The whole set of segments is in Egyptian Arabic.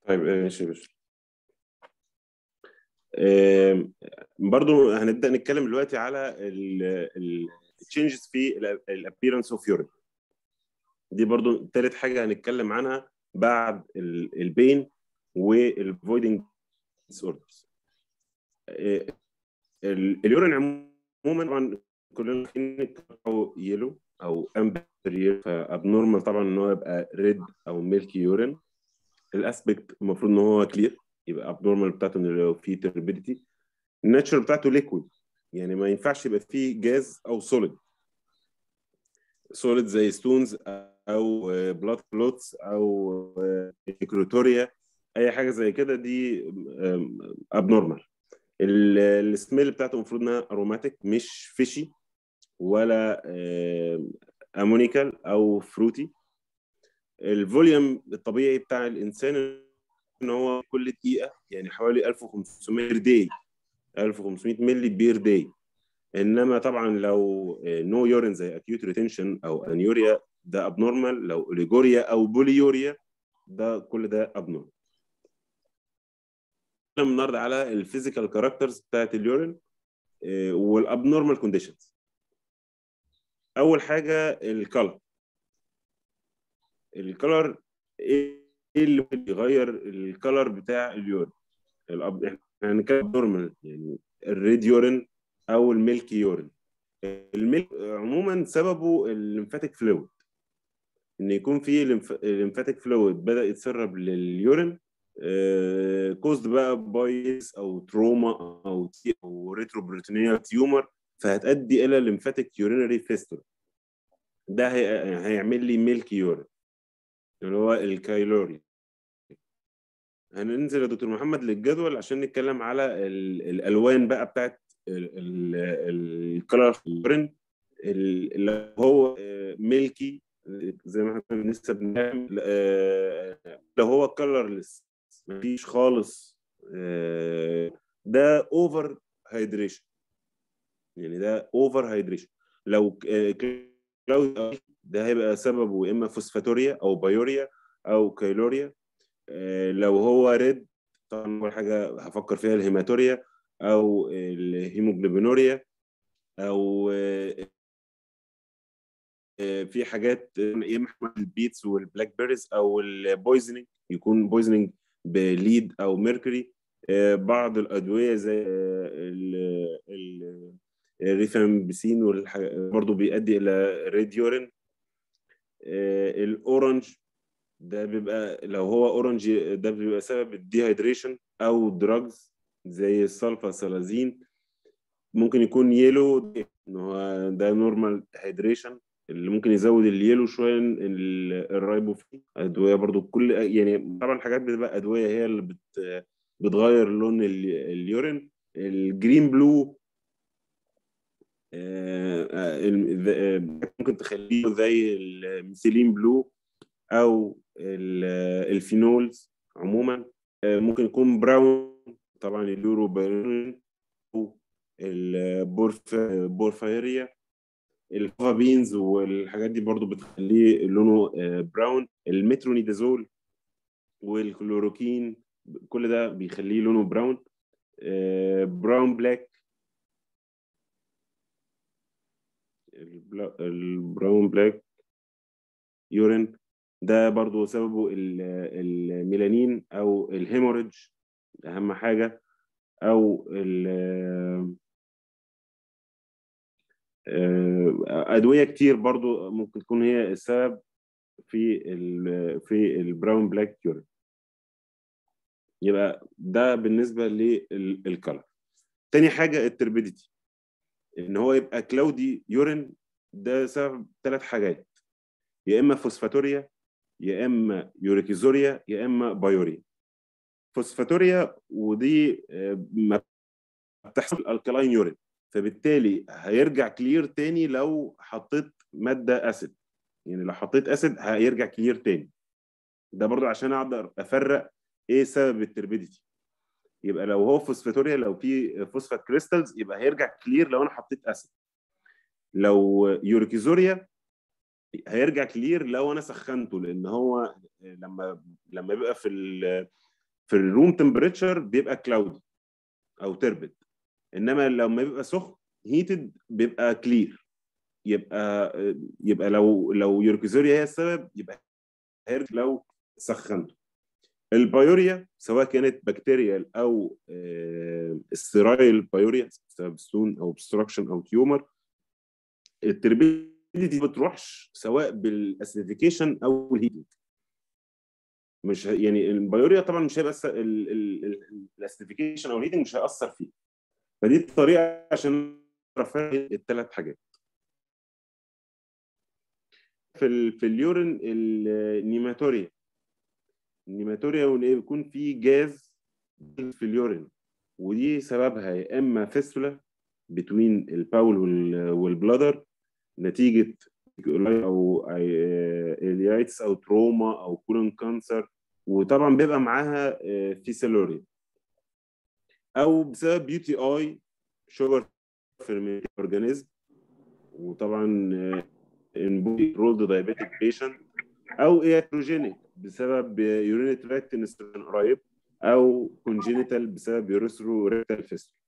طيب ماشي يا باشا آم، برضو هنبدا نتكلم دلوقتي على التشينجز في الابييرنس اوف يورين دي برضو تالت حاجه هنتكلم عنها بعد البين والفويدنج ديسوردرز اليورين عموما طبعا كلنا عارفين او يلو او امبر يلو فابنورمال طبعا ان هو يبقى ريد او ميلكي يورين الاسبكت المفروض ان هو كلير يبقى ابنورمال بتاعته ان لو في تربيديتي الناتشرال بتاعته ليكويد يعني ما ينفعش يبقى فيه جاز او سوليد سوليد زي ستونز او بلاد كلوتس او كروتوريا اي حاجه زي كده دي ابنورمال السميل بتاعته المفروض انها اروماتيك مش فيشي ولا امونيكال او فروتي الفوليوم الطبيعي بتاع الانسان ان هو كل دقيقه يعني حوالي 1500 بير داي 1500 مللي بير داي انما طبعا لو نو يورين زي اكيوت ريتنشن او انيوريا ده ابنورمال لو اوليجوريا او بوليوريا ده كل ده ابنورمال النهارده على الفيزيكال كاركترز بتاعت اليورين والابنورمال كونديشنز اول حاجه الكلر الكلر ايه اللي بيغير الكلر بتاع اليورين الأب... احنا هنتكلم نورمال يعني الريد يورين او الميلك يورين الميلك عموما سببه الليمفاتيك فلويد ان يكون في الليمفاتيك فلويد بدا يتسرب لليورين كوزد بقى بايس او تروما او تي او ريتروبروتينيال تيومر فهتؤدي الى ليمفاتيك يورينري فيستول ده هي... هيعمل لي ميلك يورين اللي هو الكايلوري هننزل يا دكتور محمد للجدول عشان نتكلم على الالوان بقى بتاعت الكلر يورين اللي هو ميلكي زي ما احنا لسه بنعمل لو هو كلرلس مفيش خالص ده اوفر هيدريشن يعني ده اوفر هيدريشن لو ده هيبقى سببه اما فوسفاتوريا او بايوريا او كايلوريا لو هو ريد طبعا اول حاجه هفكر فيها الهيماتوريا او الهيموجلوبينوريا او في حاجات يا اما البيتس والبلاك بيريز او البويزنينج يكون بويزنينج بليد او ميركوري بعض الادويه زي الريفامبسين برضه بيؤدي الى ريد يورين الاورنج ده بيبقى لو هو اورنج ده بيبقى سبب الديهايدريشن او دراجز زي السلفا سلازين ممكن يكون يلو ان هو ده نورمال هيدريشن اللي ممكن يزود اليلو شويه الرايبوفين ادويه برضو كل يعني طبعا حاجات بتبقى ادويه هي اللي بت بتغير لون اليورين الجرين بلو ممكن تخليه زي الميثيلين بلو او الفينولز عموما ممكن يكون براون طبعا اليورو بايرين البورفايريا الفافا بينز والحاجات دي برضو بتخليه لونه براون المترونيدازول والكلوروكين كل ده بيخليه لونه براون براون بلاك البراون بلاك يورين ده برضو سببه الميلانين او الهيموريدج اهم حاجه او ادويه كتير برضو ممكن تكون هي السبب في ال في البراون بلاك يورين يبقى ده بالنسبه للكلر تاني حاجه التربيديتي ان هو يبقى كلاودي يورين ده سبب ثلاث حاجات يا اما فوسفاتوريا يا اما يوريكيزوريا يا اما بايوريا فوسفاتوريا ودي ما بتحصل الكلاين يورين فبالتالي هيرجع كلير تاني لو حطيت ماده اسيد يعني لو حطيت اسيد هيرجع كلير تاني ده برضو عشان اقدر افرق ايه سبب التربيديتي يبقى لو هو فوسفاتوريا لو في فوسفات كريستالز يبقى هيرجع كلير لو انا حطيت اسيد لو يوريكيزوريا هيرجع كلير لو انا سخنته لان هو لما لما بيبقى في في الروم تمبريتشر بيبقى كلاودي او تربد انما لما بيبقى سخن هيتد بيبقى كلير يبقى يبقى لو لو يوركيزوريا هي السبب يبقى لو سخنته البايوريا سواء كانت بكتيريال او استرايل بايوريا بسبب ستون او obstruction او تيومر التربيدي ما بتروحش سواء بالاسيديفيكيشن او الهيتنج مش يعني البايوريا طبعا مش هيبقى الاسيديفيكيشن او الهيتنج مش هيأثر فيه فدي الطريقه عشان افهم الثلاث حاجات في ال في اليورين النيماتوريا النيماتوريا بيكون في جاز في اليورين ودي سببها يا اما فيستولا بتوين الباول والبلادر نتيجه او اليايتس او تروما او كولون كانسر وطبعا بيبقى معاها فيسيلوريا او بسبب بي تي اي شوجر فيرمنت اورجانيزم وطبعا ان رولد دايابيتك بيشنت او ايتروجينيك بسبب يوريني تراكت انستروجين قريب او كونجينيتال بسبب يوريثرو ريكتال فيستول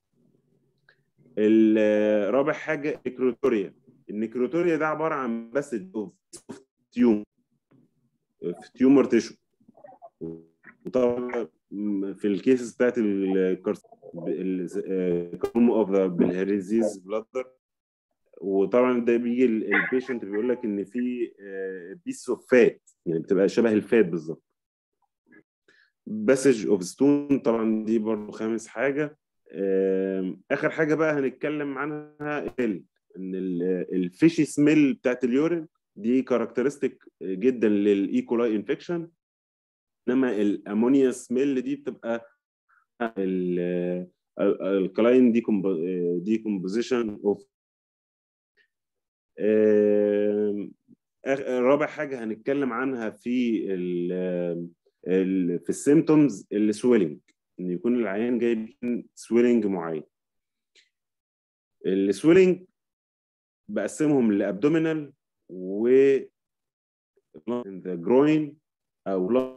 الرابع حاجه نيكروتوريا النيكروتوريا ده عباره عن بس تيوم في تيومر تيشو وطبعا في الكيسز بتاعت الكارسينوم اوف ذا بالهيريزيز بلادر وطبعا ده بيجي البيشنت بيقول لك ان في بيس اوف فات يعني بتبقى شبه الفات بالظبط باسج اوف ستون طبعا دي برضه خامس حاجه اخر حاجه بقى هنتكلم عنها ال ان الفيشي سميل بتاعت اليورين دي كاركترستيك جدا للايكولاي انفكشن انما الامونيا سميل دي بتبقى الكلاين دي كومبوزيشن اوف رابع حاجه هنتكلم عنها في ال ال في السيمتومز السويلنج ان يكون العيان جاي سويلنج معين السويلنج بقسمهم لابدومينال و ذا جروين او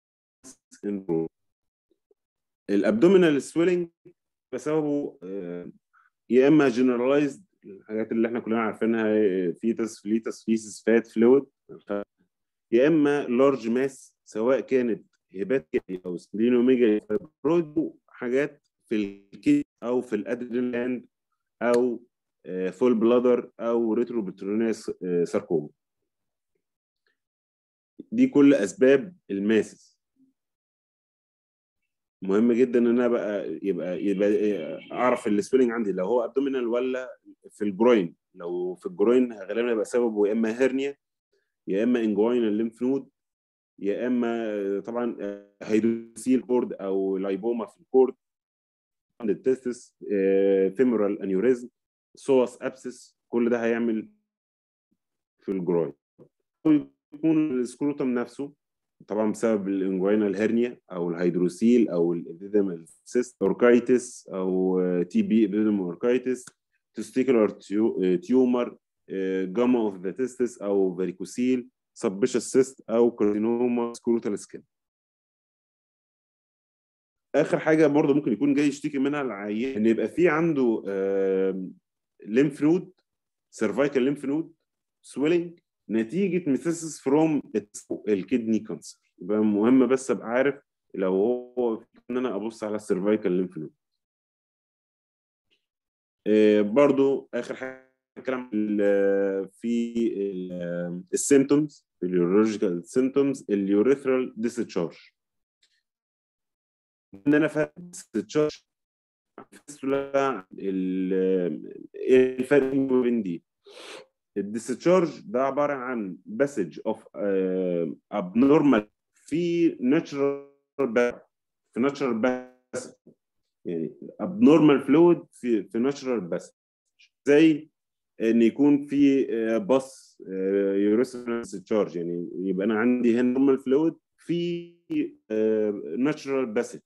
الابدومينال سويلنج بسببه يا اما جنرالايزد الحاجات اللي احنا كلنا عارفينها فيتس فليتس فيسس فات فلويد يا اما لارج ماس سواء كانت هيباتيكي او سبلينوميجا حاجات في الكي او في الادريناند او فول بلادر او ريترو بترونيس ساركوما دي كل اسباب الماسس مهم جدا ان انا بقى يبقى يبقى اعرف السبيلنج عندي لو هو ابدومينال ولا في الجروين لو في الجروين غالبا هيبقى سببه يا اما هيرنيا يا اما انجوينال ليمف نود يا اما طبعا هيدروسيل كورد او لايبوما في الكورد عند التستس فيمورال انيوريزم سوس ابسس كل ده هيعمل في الجروين يكون السكروتم نفسه طبعا بسبب الانجوينال هيرنيا او الهيدروسيل او الابيديمال سيست اوركايتس او تي بي ابيديمال اوركايتس تستيكولار تيومر جاما اوف ذا تستس او فاريكوسيل سبشس سيست او كارسينوما سكروتال سكين اخر حاجه برضه ممكن يكون جاي يشتكي منها العيان ان يبقى في عنده ليمف نود سيرفايكال ليمف نود سويلنج نتيجه ميثيسس فروم الكدني كانسر يبقى مهم بس ابقى عارف لو هو ان انا ابص على السيرفايكال ليمف نود برضو اخر حاجه الكلام في السيمتومز اليورولوجيكال سيمتومز اليوريثرال ديسشارج ان انا فاهم ديسشارج ايه الفرق ما بين دي الديسشارج ده عباره عن باسج اوف ابنورمال في ناتشرال في ناتشرال باسج يعني ابنورمال فلويد في في ناتشرال باسج زي ان يكون في باص يوريثرال ديسشارج يعني يبقى انا عندي هنا نورمال فلويد في ناتشرال باسج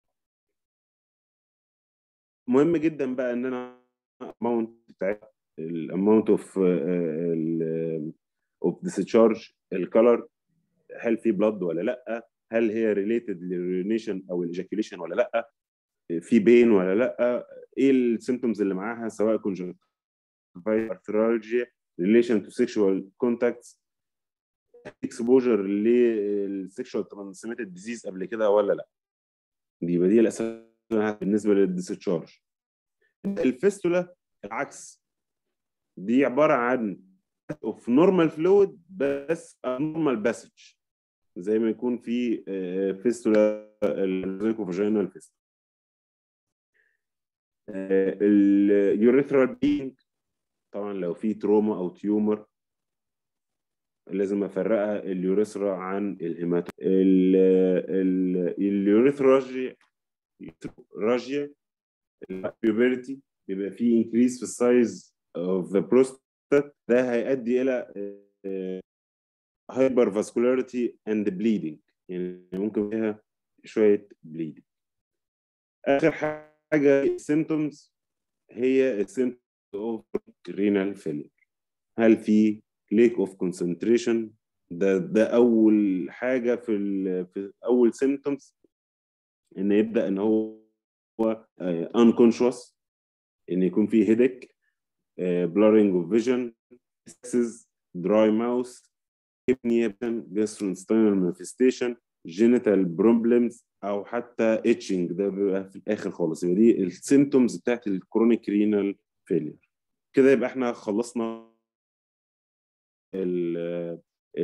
مهم جدا بقى ان انا اماونت بتاعتها الاماونت اوف اوف ديسشارج الكلر هل في بلاد ولا لا هل هي ريليتد للرينيشن او الايجاكيوليشن ولا لا في بين ولا لا ايه السيمتومز اللي معاها سواء كونجكتيفايد ريليشن تو سيكشوال كونتاكتس اكسبوجر للسيكشوال ترانسميتد ديزيز قبل كده ولا لا دي يبقى دي الاسئله بالنسبه للديسشارج الفيستولا العكس دي عباره عن اوف نورمال فلويد بس نورمال باسج زي ما يكون في فيستولا الزيكوفاجينال فيستولا اليوريثرال بينج طبعا لو في تروما او تيومر لازم افرقها اليوريثرا عن الهيماتو اليوريثراجيا راجيا البيوبرتي بيبقى فيه انكريز في السايز اوف ذا بروستات ده هيؤدي الى هايبر فاسكولاريتي اند بليدنج يعني ممكن فيها شويه بليدنج اخر حاجه السيمتومز هي السيمتومز اوف رينال فيلير هل في ليك اوف كونسنتريشن ده ده اول حاجه في ال في اول سيمتومز ان يبدا ان هو unconscious ان يكون في هيدك blurring of vision dry mouth hypnea gastrointestinal manifestation genital problems او حتى itching ده بيبقى في الاخر خالص يبقى دي السيمتومز بتاعت الكرونيك رينال فيلير كده يبقى احنا خلصنا ال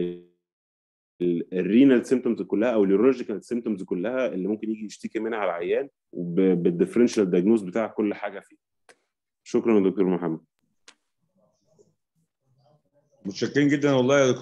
الرينال سيمتومز كلها او اليورولوجيكال سيمتومز كلها اللي ممكن يجي يشتكي منها على العيان بالديفرنشال دايجنوز بتاع كل حاجه فيه شكرا يا دكتور محمد متشكرين جدا والله يا دكتور